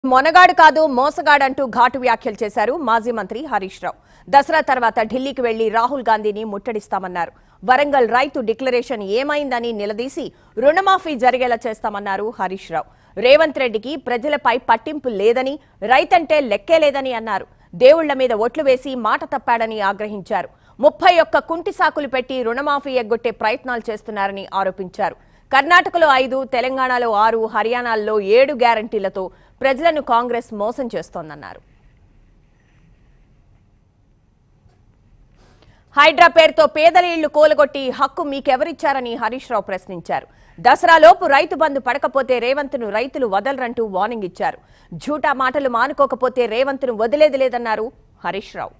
మొనగాడు కాదు మోసగాడంటూ ఘాటు వ్యాఖ్యలు చేశారు మాజీ మంత్రి హరీష్ రావు దసరా తర్వాత ఢిల్లీకి వెళ్లి రాహుల్ గాంధీని ముట్టడిస్తామన్నారు వరంగల్ రైతు డిక్లరేషన్ ఏమైందని నిలదీసి రుణమాఫీ జరిగేలా చేస్తామన్నారు హరీష్ రావు రేవంత్ రెడ్డికి ప్రజలపై పట్టింపు లేదని రైతంటే లెక్కే లేదని అన్నారు దేవుళ్ల మీద ఒట్లు వేసి మాట తప్పాడని ఆగ్రహించారు ముప్పై ఒక్క కుంటి సాకులు పెట్టి రుణమాఫీ ఎగ్గొట్టే ప్రయత్నాలు చేస్తున్నారని ఆరోపించారు కర్ణాటకలో ఐదు తెలంగాణలో ఆరు హర్యానాల్లో ఏడు గ్యారంటీలతో ప్రజలను కాంగ్రెస్ మోసం చేస్తోందన్నారు హైడ్రా పేరుతో పేదల ఇళ్లు కూలగొట్టి హక్కు మీకెవరిచ్చారని హరీష్ రావు ప్రశ్నించారు దసరాలోపు రైతు బంధు పడకపోతే రేవంత్ను రైతులు వదలరంటూ వార్నింగ్ ఇచ్చారు झूठా మాటలు మానుకోకపోతే రేవంత్ను వదిలేది లేదన్నారు హరీష్ రావు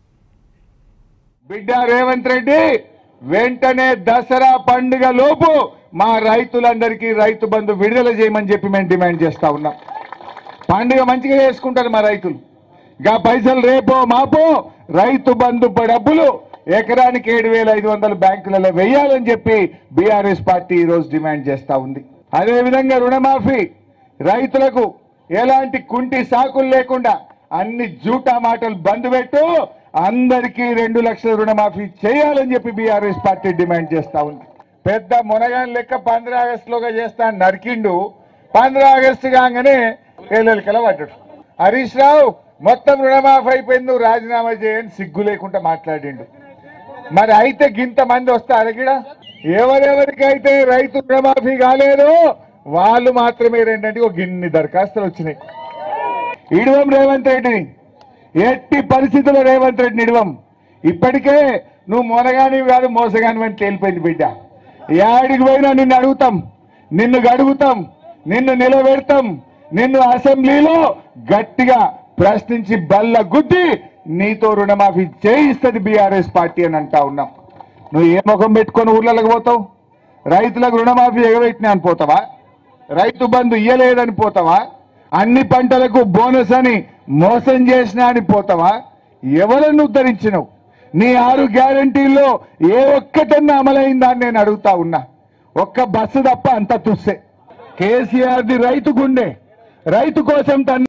బిడ్డ రేవంత్ రెడ్డి వెంటనే దసరా పండుగ లోపు మా రైతులందరికీ రైతు బంధు విడుదల చేయమని చెప్పి మేము డిమాండ్ చేస్తా ఉన్నాం పండుగ మంచిగా చేసుకుంటారు మా రైతులు గా పైసలు రేపో మాపో రైతు బంధు ప- డబ్బులు ఎకరానికి ఏడు వేల ఐదు వందలు బ్యాంకులలో వేయాలని చెప్పి బీఆర్ఎస్ పార్టీ ఈ రోజు డిమాండ్ చేస్తా ఉంది అదే విధంగా రుణమాఫీ రైతులకు ఎలాంటి కుంటి సాకులు లేకుండా అన్ని జూటా మాటలు బంద్ పెట్టు అందరికీ రెండు లక్షల రుణమాఫీ చేయాలని చెప్పి బీఆర్ఎస్ పార్టీ డిమాండ్ చేస్తా ఉంది పెద్ద మునగాన్ లెక్క పంద్ర ఆగస్టులోగా చేస్తా అని నరికిండు పంద్ర ఆగస్టు కాగానే ఏళ్ళకెల పడ్డాడు హరీష్ రావు మొత్తం రుణమాఫీ అయిపోయింది నువ్వు రాజీనామా చేయని సిగ్గు లేకుండా మాట్లాడిండు మరి అయితే గింత మంది వస్తారు గిడ ఎవరెవరికైతే రైతు రుణమాఫీ కాలేదు వాళ్ళు మాత్రమే రెండంటే ఒక గిన్ని దరఖాస్తులు వచ్చినాయి ఇడవం రేవంత్ రెడ్డిని ఎట్టి పరిస్థితుల్లో రేవంత్ రెడ్డిని ఇడవం ఇప్పటికే నువ్వు మొనగానివి కాదు మోసగానివి అని తేలిపోయింది బిడ్డ యాడికి పోయినా నిన్ను అడుగుతాం నిన్ను గడుగుతాం నిన్ను నిలబెడతాం నిన్ను అసెంబ్లీలో గట్టిగా ప్రశ్నించి బల్ల గుద్ది నీతో రుణమాఫీ చేయిస్తుంది బీఆర్ఎస్ పార్టీ అని అంటా ఉన్నాం నువ్వు ఏ ముఖం పెట్టుకొని ఊర్లలోకి పోతావు రైతులకు రుణమాఫీ ఎగబెట్టినా అని పోతావా రైతు బంధు ఇయ్యలేదని పోతావా అన్ని పంటలకు బోనస్ అని మోసం చేసినా అని పోతావా ఎవరిని ఉద్ధరించినవు నీ ఆరు గ్యారంటీల్లో ఏ ఒక్కటన్నా అమలైందా అని నేను అడుగుతా ఉన్నా ఒక్క బస్సు తప్ప అంత తుస్సే కేసీఆర్ది రైతు గుండె రైతు కోసం తన